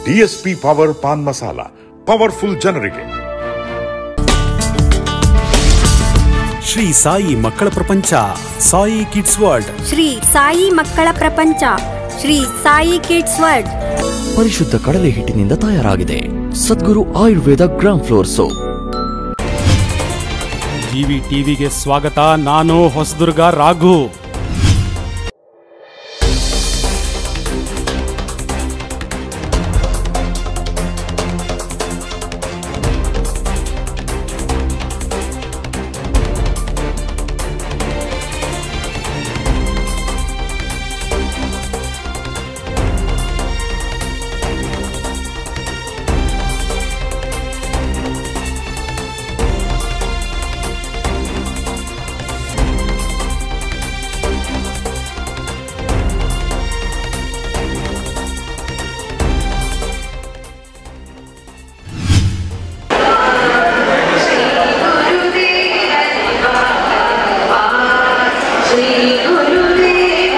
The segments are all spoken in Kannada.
DSP power paan masala powerful ಜನರಿಗೆ ಶ್ರೀ ಸಾಯಿ ಮಕ್ಕಳ ಪ್ರಪಂಚ ಸಾಯಿ ಕಿಡ್ಸ್ ವರ್ಲ್ಡ್ ಶ್ರೀ ಸಾಯಿ ಮಕ್ಕಳ ಪ್ರಪಂಚ ಶ್ರೀ ಸಾಯಿ ಕಿಡ್ಸ್ ವರ್ಲ್ಡ್ ಪರಿಶುದ್ಧ ಕಡಲೆ ಹಿಟ್ಟಿನಿಂದ ತಯಾರಾಗಿದೆ Sadguru Ayurveda gram flour soap TV ಟಿವಿಗೆ ಸ್ವಾಗತ ನಾನು ಹೊಸದುರ್ಗ ರಾಘು श्री गुरुदेव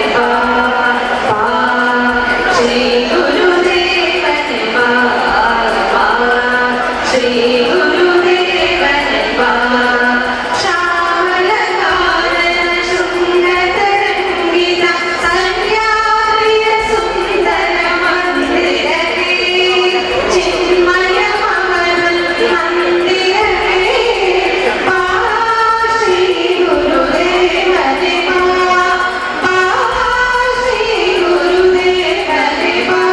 श्री गुरुदेव श्री गुरुदेव श्यामलकानन शृङ्गतरङ्गित सन्ध्याप्रिय सुन्दर मन्दिरके चिन्मयमवनं मन्दिरके पा श्री गुरुदेव पा श्री गुरुदेव पा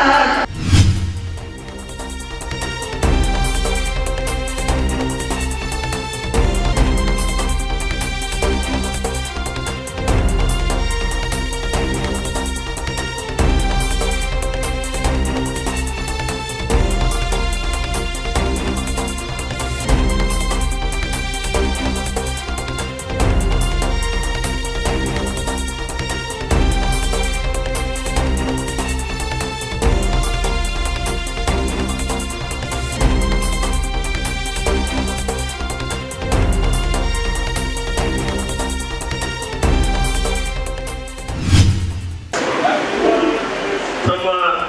ನಮ್ಮ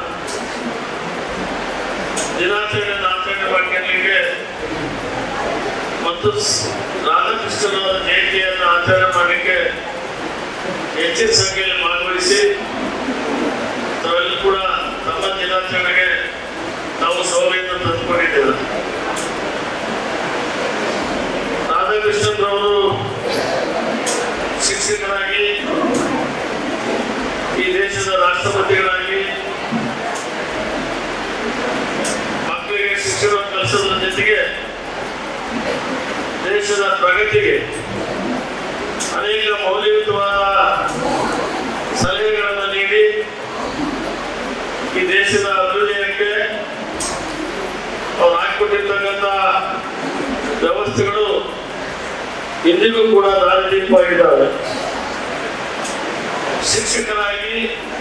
ದಿನಾಚರಣೆಯನ್ನು ಆಚರಣೆ ಮಾಡ್ಕೊಳ್ಳಿಕ್ಕೆ ಮತ್ತು ಸ್- ರಾಧಾಕೃಷ್ಣನವರ ಜಯಂತಿಯನ್ನು ಆಚರಣೆ ಮಾಡಲಿಕ್ಕೆ ಹೆಚ್ಚಿನ ಸಂಖ್ಯೆಯಲ್ಲಿ ಭಾಗವಹಿಸಿ ತಾವೆಲ್ಲರೂ ಕೂಡ ನಮ್ಮ ದಿನಾಚರಣೆಗೆ ನಾವು ಸೌಲಭ್ಯವನ್ನು ತಂದುಕೊಂಡಿದ್ದೇವೆ ರಾಧಾಕೃಷ್ಣನ್ರವರು ಶಿಕ್ಷಕರಾಗಿ ಈ ದೇಶದ ರಾಷ್ಟ್ರಪತಿಗಳಾಗಿ ಮಕ್ಕಳಿಗೆ ಶಿಕ್ಷಣ ಕಲಿಸೋದ್ರ ಜೊತೆಗೆ ದೇಶದ ಪ್ರಗತಿಗೆ ಅನೇಕ ಮೌಲ್ಯಯುತವಾದ ಸಲಹೆಗಳನ್ನು ನೀಡಿ ಈ ದೇಶದ ಅಭಿವೃದ್ಧಿಯಕ್ಕೆ ಅವ್ರು ಹಾಕಿಕೊಟ್ಟಿರ್ತಕ್ಕಂಥ ವ್ಯವಸ್ಥೆಗಳು ಇಂದಿಗೂ ಕೂಡ ದಾರಿದೀಪವಾಗಿದ್ದಾವೆ ಶಿಕ್ಷಕರಾಗಿ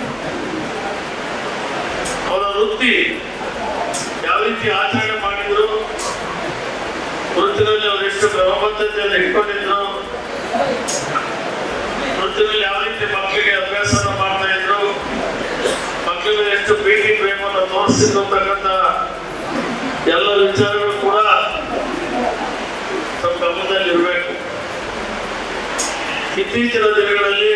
ಅವರ ವೃತ್ತಿ ಯಾವ ರೀತಿ ಆಚರಣೆ ಮಾಡಿದ್ರು ವೃತ್ತಿನಲ್ಲಿ ಅವರು ಎಷ್ಟು ಕ್ರಮಬದ್ಧತೆಯನ್ನು ಇಟ್ಕೊಂಡಿದ್ರು ವೃತ್ತಿನಲ್ಲಿ ಯಾವ ರೀತಿ ಮಕ್ಕಳಿಗೆ ಅಭ್ಯಾಸನ ಮಾಡ್ತಾ ಇದ್ರು ಮಕ್ಕಳಿಗೆ ಎಷ್ಟು ಪ್ರೀತಿ ಪ್ರೇಮವನ್ನು ತೋರಿಸ್ತಿದ್ರು ಅಂತಕ್ಕಂಥ ಎಲ್ಲ ವಿಚಾರಗಳು ಕೂಡ ನಮ್ಮ ಗಮನದಲ್ಲಿ ಇರಬೇಕು ಇತ್ತೀಚಿನ ದಿನಗಳಲ್ಲಿ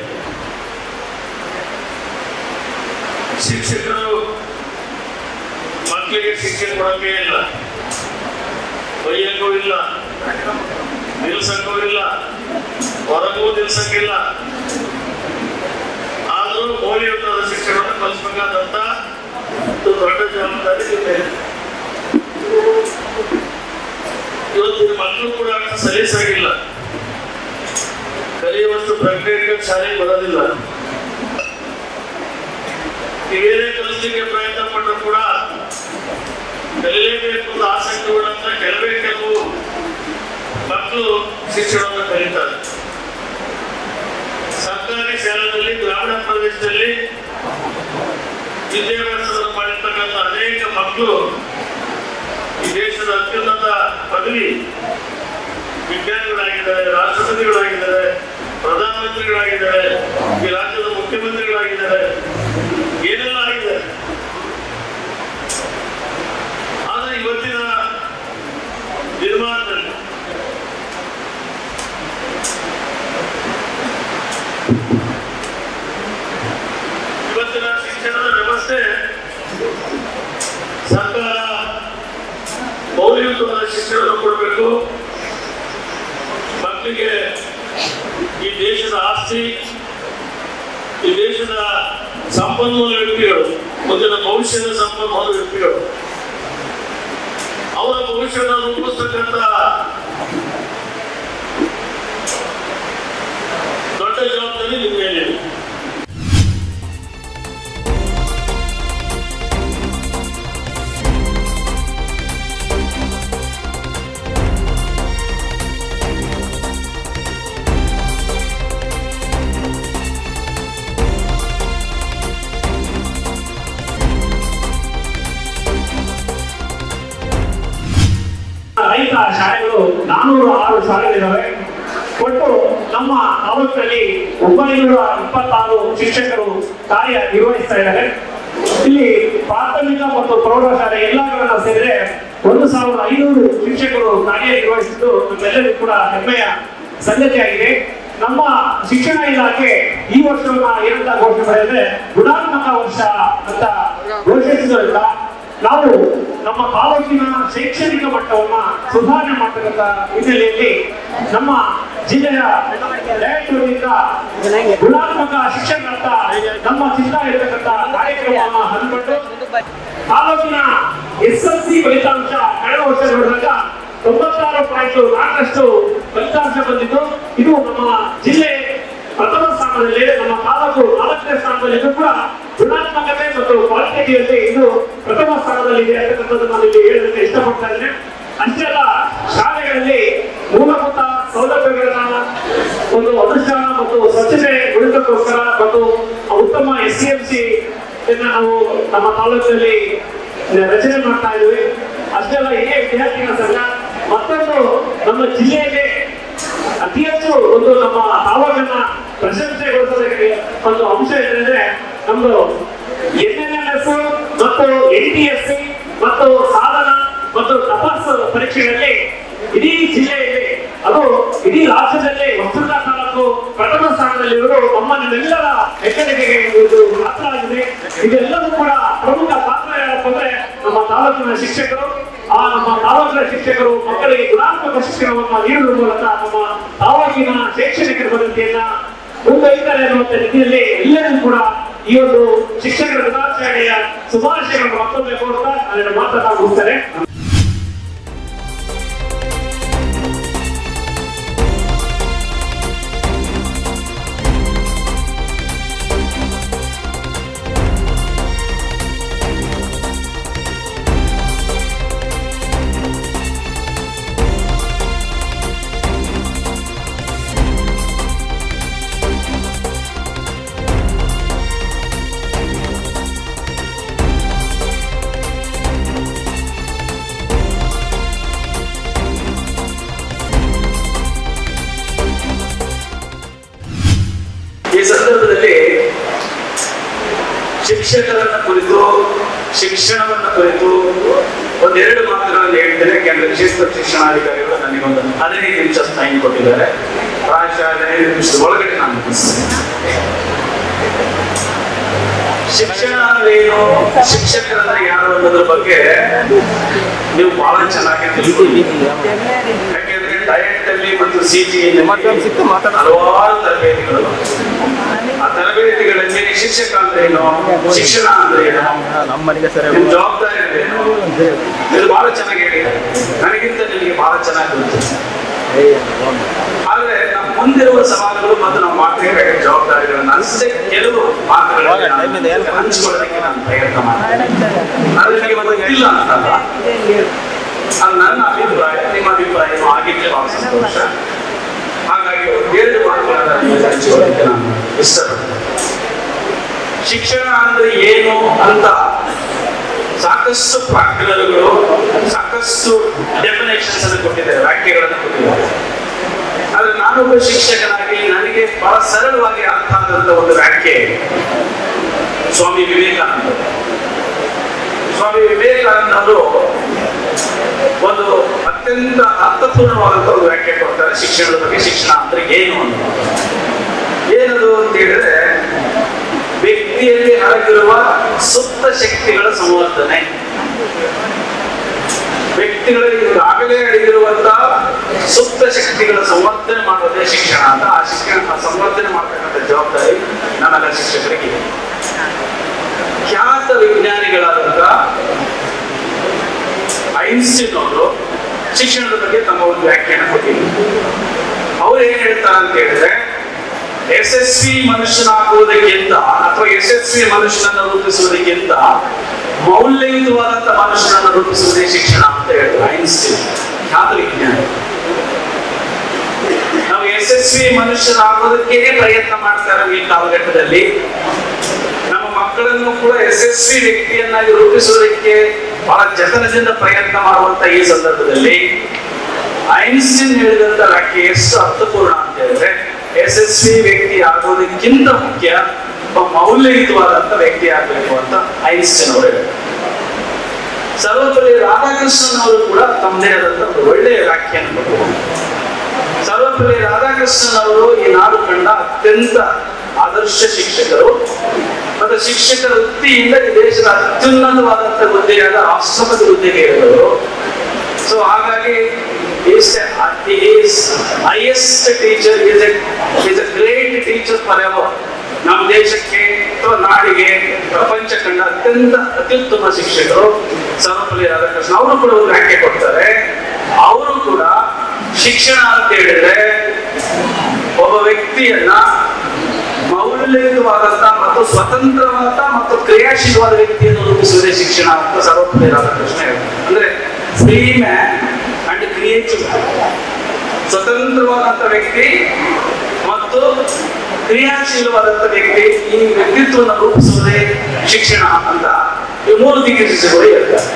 ಶಿಕ್ಷಕರು ಮಕ್ಕಳಿಗೆ ಶಿಕ್ಷೆ ಕೊಡೋಕೆ ಇಲ್ಲ ಬೈಯಕ್ಕೂ ಇಲ್ಲ ನಿಲ್ಸಕ್ಕೂ ಇಲ್ಲ ಹೊರಗೂ ನಿಲ್ಸಕ್ಕಿಲ್ಲ ಆದರೂ ಮೌಲ್ಯಯುತವಾದ ಶಿಕ್ಷಣವನ್ನು ಕಲಿಸ್ಬೇಕಾದಂತ ಒಂದು ದೊಡ್ಡ ಜವಾಬ್ದಾರಿ ಇದೆ ಇವತ್ತಿನ ಮಕ್ಕಳು ಕೂಡ ಅಷ್ಟು ಸಲೀಸಾಗಿಲ್ಲ ಕಲಿಯುವಷ್ಟು ಪ್ರಜ್ಞೆ ಇಟ್ಕೊಂಡು ಶಾಲೆಗೆ ಬರೋದಿಲ್ಲ ನೀವೇನೇ ಕಲಿಸ್ಲಿಕ್ಕೆ ಪ್ರಯತ್ನ ಪಟ್ಟರು ಕೂಡ ಕಲಿಯಲೇಬೇಕು ಅಂತ ಆಸಕ್ತಿ ಉಳ್ಳಂತ ಕೆಲವೇ ಕೆಲವು ಮಕ್ಕಳು ಶಿಕ್ಷಣವನ್ನು ಕಲಿತಾರೆ ಸರ್ಕಾರಿ ಶಾಲೆಯಲ್ಲಿ ಗ್ರಾಮೀಣ ಪ್ರದೇಶದಲ್ಲಿ ವಿದ್ಯಾಭ್ಯಾಸವನ್ನು ಮಾಡಿರ್ತಕ್ಕಂಥ ಅನೇಕ ಮಕ್ಕಳು ಈ ದೇಶದ ಅತ್ಯುನ್ನತ ಪದವಿ ವಿಜ್ಞಾನಿಗಳಾಗಿದ್ದಾರೆ ರಾಷ್ಟ್ರಪತಿಗಳಾಗಿದ್ದಾರೆ ಪ್ರಧಾನಮಂತ್ರಿಗಳಾಗಿದ್ದಾರೆ ಈ ರಾಜ್ಯದ ಮುಖ್ಯಮಂತ್ರಿಗಳಾಗಿದ್ದಾರೆ ಏನೆಲ್ಲ ಆಗಿದ್ದಾರೆ ಮಕ್ಕಳು ಮಕ್ಕಳಿಗೆ ಈ ದೇಶದ ಆಸ್ತಿ ಈ ದೇಶದ ಸಂಪನ್ಮೂಲ ವ್ಯಕ್ತಿಗಳು ಮುಂದಿನ ಭವಿಷ್ಯದ ಸಂಪನ್ಮೂಲ ವ್ಯಕ್ತಿಗಳು ಅವರ ಭವಿಷ್ಯದ ರೂಪಿಸ್ತಕ್ಕಂಥ ದೊಡ್ಡ ಜವಾಬ್ದಾರಿ ನಿಮ್ಮ ಮೇಲಿದೆ ರೈತ ಶಾಲೆಗಳು ನಾನೂರ ಆರು ಶಾಲೆಗಳಿದ್ದಾವೆ ಒಟ್ಟು ನಮ್ಮ ತಾಲೂಕಿನಲ್ಲಿ ಒಂಬೈನೂರ ಇಪ್ಪತ್ತಾರು ಶಿಕ್ಷಕರು ಕಾರ್ಯ ನಿರ್ವಹಿಸ್ತಾ ಇದ್ದಾರೆ ಇಲ್ಲಿ ಪ್ರಾಥಮಿಕ ಮತ್ತು ಪ್ರೌಢಶಾಲೆ ಎಲ್ಲಗಳನ್ನ ಸೇರಿದ್ರೆ ಒಂದು ಸಾವಿರದ ಐನೂರು ಶಿಕ್ಷಕರು ಕಾರ್ಯನಿರ್ವಹಿಸಿದ್ದು ನಮ್ಮೆಲ್ಲರಿಗೂ ಕೂಡ ಹೆಮ್ಮೆಯ ಸಂಗತಿಯಾಗಿದೆ ನಮ್ಮ ಶಿಕ್ಷಣ ಇಲಾಖೆ ಈ ವರ್ಷವನ್ನ ಏನಂತ ಘೋಷಣೆ ಮಾಡಿದ್ರೆ ಗುಣಾತ್ಮಕ ವರ್ಷ ಅಂತ ಘೋಷಿಸಿದ್ರಿಂದ ನಾವು ನಮ್ಮ ತಾಲೂಕಿನ ಶೈಕ್ಷಣಿಕ ಮಟ್ಟವನ್ನ ಸುಧಾರಣೆ ಮಾಡತಕ್ಕಂಥ ಹಿನ್ನೆಲೆಯಲ್ಲಿ ನಮ್ಮ ಜಿಲ್ಲೆಯ ಡೈರೆಕ್ಟರ್ನಿಂದ ಗುಣಾತ್ಮಕ ಶಿಕ್ಷಣದಂತ ನಮ್ಮ ಚಿಂತ ಇರತಕ್ಕಂಥ ಕಾರ್ಯಕ್ರಮವನ್ನು ಹಮ್ಮಿಕೊಂಡು ತಾಲೂಕಿನ ಎಸ್ ಎಲ್ ಸಿ ಫಲಿತಾಂಶ ಕಳೆದ ವರ್ಷ ನೋಡಿದಾಗ ತೊಂಬತ್ತಾರು ಪಾಯಿಂಟ್ ನಾಲ್ಕರಷ್ಟು ಫಲಿತಾಂಶ ಬಂದಿದ್ದು ಇದು ನಮ್ಮ ಜಿಲ್ಲೆ ಪ್ರಥಮ ಸ್ಥಾನದಲ್ಲಿ ನಮ್ಮ ತಾಲೂಕು ನಾಲ್ಕನೇ ಸ್ಥಾನದಲ್ಲಿ ಇದು ಕೂಡ ಗುಣಾತ್ಮಕತೆ ಮತ್ತು ಕ್ವಾಲಿಟಿಯಲ್ಲಿ ಇದು ಪ್ರಥಮ ಸ್ಥಾನದಲ್ಲಿದೆ ಅಂತಕ್ಕಂಥದ್ದು ನಾನು ಇಲ್ಲಿ ಹೇಳಲಿಕ್ಕೆ ಇಷ್ಟಪಡ್ತಾ ಇದ್ದೇನೆ ಅಷ್ಟೇ ಅಲ್ಲ ಶಾಲೆಗಳಲ್ಲಿ ಮೂಲಭೂತ ಸೌಲಭ್ಯಗಳನ್ನ ಒಂದು ಅನುಷ್ಠಾನ ಮತ್ತು ಸ್ವಚ್ಛತೆ ಉಳಿದಕ್ಕೋಸ್ಕರ ಮತ್ತು ಉತ್ತಮ ಎಸ್ ಸಿ ಎಂ ಸಿ ನಾವು ನಮ್ಮ ತಾಲೂಕಿನಲ್ಲಿ ರಚನೆ ಮಾಡ್ತಾ ಇದ್ವಿ ಅಷ್ಟೇ ಅಲ್ಲ ಹಿರಿಯ ವಿದ್ಯಾರ್ಥಿಗಳ ಸಂಘ ಮತ್ತೊಂದು ನಮ್ಮ ಜಿಲ್ಲೆಯಲ್ಲಿ ಅತಿ ಹೆಚ್ಚು ಒಂದು ನಮ್ಮ ತಾಲೂಕನ್ನ ಪ್ರಶಂಸೆಗೊಳಿಸೋದಕ್ಕೆ ಒಂದು ಅಂಶ ಏನಂದ್ರೆ ನಮ್ದು ಎನ್ ಎನ್ ಎಸ್ ಮತ್ತು ಎನ್ ಟಿ ಎಸ್ ಸಿ ಮತ್ತು ಸಾಧನ ಮತ್ತು ತಪಾಸ್ ಪರೀಕ್ಷೆಗಳಲ್ಲಿ ಇಡೀ ಜಿಲ್ಲೆಯಲ್ಲಿ ಅದು ಇಡೀ ರಾಜ್ಯದಲ್ಲಿ ಹೊಸದುರ್ಗ ತಾಲೂಕು ಪ್ರಥಮ ಸ್ಥಾನದಲ್ಲಿರುವುದು ನಮ್ಮ ನಿಮ್ಮೆಲ್ಲರ ಹೆಗ್ಗಳಿಕೆಗೆ ಇದು ಪಾತ್ರ ಆಗಿದೆ ಇದೆಲ್ಲವೂ ಕೂಡ ಪ್ರಮುಖ ಪಾತ್ರ ಏನಪ್ಪ ಅಂದ್ರೆ ನಮ್ಮ ತಾಲೂಕಿನ ಶಿಕ್ಷಕರು ಆ ನಮ್ಮ ತಾಲೂಕಿನ ಶಿಕ್ಷಕರು ಮಕ್ಕಳಿಗೆ ಗುಣಾತ್ಮಕ ಶಿಕ್ಷಣವನ್ನು ನೀಡುವ ಮೂಲಕ ನಮ್ಮ ತಾಲೂಕಿನ ಶೈಕ್ಷಣಿಕ ಪದ್ಧತಿಯನ್ನ ಮುಂದೊಯ್ತಾರೆ ಅನ್ನುವಂಥ ನಿಟ್ಟಿನಲ್ಲಿ ಎಲ್ಲರೂ ಕೂಡ ಈ ಒಂದು ಶಿಕ್ಷಕರ ದಿನಾಚರಣೆಯ ಶುಭಾಶಯಗಳನ್ನು ಮತ್ತೊಮ್ಮೆ ಕೋರ್ತಾ ಅದನ್ನು ಮಾತನಾಡ ಮುಗಿಸ್ತಾರೆ ಈ ಸಂದರ್ಭದಲ್ಲಿ ಶಿಕ್ಷಕರನ್ನ ಕುರಿತು ಶಿಕ್ಷಣವನ್ನ ಕುರಿತು ಒಂದೆರಡು ಮಾತುಗಳನ್ನು ಹೇಳ್ತೇನೆ ಕೇಂದ್ರ ವಿಶೇಷ ಶಿಕ್ಷಣಾಧಿಕಾರಿಗಳು ನನಗೊಂದು ಹದಿನೈದು ನಿಮಿಷ ಟೈಮ್ ಕೊಟ್ಟಿದ್ದಾರೆ ಪ್ರಾಯಶಃ ಹದಿನೈದು ನಿಮಿಷದ ಒಳಗಡೆ ನಾನು ಮುಗಿಸ್ತೇನೆ ಶಿಕ್ಷಣ ಅಂದ್ರೆ ಏನು ಶಿಕ್ಷಕರಂದ್ರೆ ಯಾರು ಅನ್ನೋದ್ರ ಬಗ್ಗೆ ನೀವು ಬಹಳ ಚೆನ್ನಾಗಿ ತಿಳ್ಕೊಂಡಿದ್ದೀರಿ ಯಾಕೆಂದ್ರೆ ಡಯಟ್ ಅಲ್ಲಿ ಮತ್ತು ಸಿಟಿ ಹಲವಾರು ತರಬೇತಿಗಳು ಆ ತರಬೇತಿಗಳಲ್ಲಿ ಶಿಕ್ಷಕ ಅಂದ್ರೆ ಏನು ಶಿಕ್ಷಣ ಅಂದ್ರೆ ಏನು ನಿಮ್ ಜವಾಬ್ದಾರಿ ಅಂದ್ರೆ ಏನು ಇದು ಬಹಳ ಚೆನ್ನಾಗಿ ಹೇಳಿದ್ದಾರೆ ನನಗಿಂತ ನಿಮಗೆ ಬಹಳ ಚೆನ್ನಾಗಿ ಗೊತ್ತು ಆದ್ರೆ ನಮ್ಮ ಮುಂದಿರುವ ಸವಾಲುಗಳು ಮತ್ತು ನಾವು ಮಾಡ್ತಿರ್ಬೇಕಾದ ಜವಾಬ್ದಾರಿಗಳನ್ನ ಅಷ್ಟೇ ಕೆಲವು ಮಾತುಗಳನ್ನು ನಾನು ಹಂಚಿಕೊಳ್ಳೋದಕ್ಕೆ ನಾನು ಪ್ರಯತ್ನ ಮಾಡ್ತೇನೆ ಅದು ನಿಮಗೆ ಗೊತ್ತಿಲ್ಲ ಅಂತಲ್ಲ ಅದು ನನ್ನ ಅಭಿಪ್ರಾಯ ನಿಮ್ಮ ಅಭಿಪ್ರಾಯ ಏನೋ ಆಗಿದ್ರೆ ಬಹಳ ಸಂತೋಷ ಹಾಗಾಗಿ ಎರಡು ಮಾತುಗಳನ್ನ ನಿಮಗೆ ಹಂಚಿಕೊಳ್ಳೋದಕ್ಕೆ ನಾನು ಇಷ್ಟಪಡ್ತೇನೆ ಶಿಕ್ಷಣ ಅಂದ್ರೆ ಏನು ಅಂತ ಸಾಕಷ್ಟು ಪ್ರಾಕ್ಟಿಕಲ್ಗಳು ಸಾಕಷ್ಟು ಡೆಫಿನೇಷನ್ಸ್ ಅನ್ನು ಕೊಟ್ಟಿದ್ದಾರೆ ವ್ಯಾಖ್ಯೆಗಳನ್ನು ಕೊಟ್ಟಿದ್ದಾರೆ ಆದ್ರೆ ನಾನೊಬ್ಬ ಶಿಕ್ಷಕನಾಗಿ ನನಗೆ ಬಹಳ ಸರಳವಾಗಿ ಅರ್ಥ ಆದಂತ ಒಂದು ವ್ಯಾಖ್ಯೆ ಸ್ವಾಮಿ ವಿವೇಕಾನಂದ ಸ್ವಾಮಿ ವಿವೇಕಾನಂದ ಅವರು ಒಂದು ಅತ್ಯಂತ ಅರ್ಥಪೂರ್ಣವಾದಂತ ಒಂದು ವ್ಯಾಖ್ಯೆ ಕೊಡ್ತಾರೆ ಶಿಕ್ಷಣದ ಬಗ್ಗೆ ಶಿಕ್ಷಣ ಅಂದ್ರೆ ಏನು ಅಂತ ಏನದು ಅಂತ ಹೇಳಿದ್ರೆ ವ್ಯಕ್ತಿಯಲ್ಲಿ ಅಡಗಿರುವ ಸುಪ್ತ ಶಕ್ತಿಗಳ ಸಂವರ್ಧನೆ ವ್ಯಕ್ತಿಗಳಲ್ಲಿ ಈಗಾಗಲೇ ಅಡಗಿರುವಂತಹ ಸುಪ್ತ ಶಕ್ತಿಗಳ ಸಂವರ್ಧನೆ ಮಾಡೋದೇ ಶಿಕ್ಷಣ ಅಂತ ಆ ಶಿಕ್ಷಣ ಆ ಸಂವರ್ಧನೆ ಮಾಡ್ತಕ್ಕಂಥ ಜವಾಬ್ದಾರಿ ನಮ್ಮೆಲ್ಲ ಶಿಕ್ಷಕರಿಗೆ ಇದೆ. ಖ್ಯಾತ ವಿಜ್ಞಾನಿಗಳಾದಂತ ಐನ್ಸ್ಟೀನ್ ಅವರು ಶಿಕ್ಷಣದ ಬಗ್ಗೆ ತಮ್ಮ ಒಂದು ವ್ಯಾಖ್ಯಾನ ಕೊಟ್ಟಿದ್ದಾರೆ ಅವ್ರು ಏನ್ ಹೇಳ್ತಾರೆ ಅಂತ ಹೇಳಿದ್ರೆ ಯಶಸ್ವಿ ಮನುಷ್ಯನಾಗುವುದಕ್ಕಿಂತ ಅಥವಾ ಯಶಸ್ವಿ ಮನುಷ್ಯನನ್ನ ರೂಪಿಸುವುದಕ್ಕಿಂತ ಮೌಲ್ಯಯುತವಾದಂತ ಮನುಷ್ಯನನ್ನ ರೂಪಿಸುವುದೇ ಶಿಕ್ಷಣ ಅಂತ ಹೇಳ್ತಾರೆ ಐನ್ಸ್ಟೀನ್ ಖ್ಯಾತ ವಿಜ್ಞಾನಿ ನಾವು ಯಶಸ್ವಿ ಮನುಷ್ಯನಾಗೋದಕ್ಕೆ ಪ್ರಯತ್ನ ಮಾಡ್ತಾ ಇರೋ ಈ ಕಾಲಘಟ್ಟದಲ್ಲಿ ನಮ್ಮ ಮಕ್ಕಳನ್ನು ಕೂಡ ಯಶಸ್ವಿ ವ್ಯಕ್ತಿಯನ್ನಾಗಿ ರೂಪಿಸುವುದಕ್ಕೆ ಬಹಳ ಜತನದಿಂದ ಪ್ರಯತ್ನ ಮಾಡುವಂತ ಈ ಸಂದರ್ಭದಲ್ಲಿ ಐನ್ಸ್ಟೀನ್ ಹೇಳಿದಂತ ವ್ಯಾಖ್ಯೆ ಎಷ್ಟು ಅರ್ಥಪೂರ್ಣ ಅಂತ ಹೇಳಿದ್ರೆ ಯಶಸ್ವಿ ವ್ಯಕ್ತಿ ಆಗೋದಕ್ಕಿಂತ ಮುಖ್ಯ ಒಬ್ಬ ಮೌಲ್ಯಯುತವಾದಂತ ವ್ಯಕ್ತಿ ಆಗ್ಬೇಕು ಅಂತ ಐನ್ಸ್ಟೀನ್ ಅವರು ಹೇಳಿದ್ರು ಸರ್ವಪಲ್ಲಿ ರಾಧಾಕೃಷ್ಣನ್ ಅವರು ಕೂಡ ತಮ್ಮದೇ ಆದಂತ ಒಂದು ಒಳ್ಳೆಯ ವ್ಯಾಖ್ಯಾನ ಕೊಟ್ಟರು ಸರ್ವಪಲ್ಲಿ ರಾಧಾಕೃಷ್ಣನ್ ಅವರು ಈ ನಾಡು ಕಂಡ ಅತ್ಯಂತ ಆದರ್ಶ ಶಿಕ್ಷಕರು ಮತ್ತು ಶಿಕ್ಷಕರ ವೃತ್ತಿಯಿಂದ ಈ ದೇಶದ ಅತ್ಯುನ್ನತವಾದಂತ ಹುದ್ದೆಯಾದ ರಾಷ್ಟ್ರಪತಿ ಹುದ್ದೆಗೆ ಇರುವವರು ಸೊ ಹಾಗಾಗಿ highest teacher is is a great teacher forever ನಮ್ಮ ದೇಶಕ್ಕೆ ಅಥವಾ ನಾಡಿಗೆ ಪ್ರಪಂಚ ಕಂಡ ಅತ್ಯಂತ ಅತ್ಯುತ್ತಮ ಶಿಕ್ಷಕರು ಸರ್ವಪಲ್ಲಿ ರಾಧಾಕೃಷ್ಣ ಅವರು ಕೂಡ ಒಂದು ವ್ಯಾಖ್ಯೆ ಕೊಡ್ತಾರೆ ಅವರು ಕೂಡ ಶಿಕ್ಷಣ ಅಂತ ಹೇಳಿದ್ರೆ ಒಬ್ಬ ವ್ಯಕ್ತಿಯನ್ನ ಮೌಲ್ಯಯುತವಾದಂತ ಮತ್ತು ಸ್ವತಂತ್ರವಾದ ಮತ್ತು ಕ್ರಿಯಾಶೀಲವಾದ ವ್ಯಕ್ತಿಯನ್ನು ರೂಪಿಸುವುದೇ ಶಿಕ್ಷಣ ಅಂತ ಸರ್ವಪಲ್ಲಿ ರಾಧಾಕೃಷ್ಣ ಹೇಳ್ತಾರೆ ಅಂದ್ರೆ ಫ್ರೀ ಮ್ಯಾನ್ ಅಂಡ್ ಕ್ರಿಯೇಟಿವ್ ಸ್ವತಂತ್ರವಾದಂತ ವ್ಯಕ್ತಿ ಮತ್ತು ಕ್ರಿಯಾಶೀಲವಾದಂತ ವ್ಯಕ್ತಿ ಈ ವ್ಯಕ್ತಿತ್ವವನ್ನು ರೂಪಿಸುವುದೇ ಶಿಕ್ಷಣ ಅಂತ ಈ ಮೂರು ದಿಗ್ಗಜಗಳು ಹೇಳ್ತಾರೆ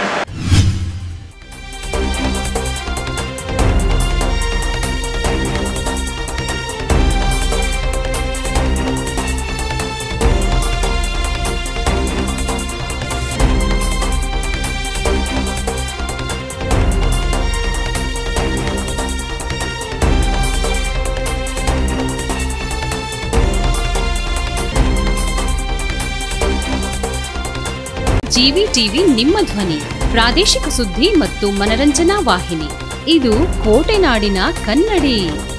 ಜಿವಿ ಟಿವಿ ನಿಮ್ಮ ಧ್ವನಿ ಪ್ರಾದೇಶಿಕ ಸುದ್ದಿ ಮತ್ತು ಮನರಂಜನಾ ವಾಹಿನಿ ಇದು ಕೋಟೆನಾಡಿನ ಕನ್ನಡಿ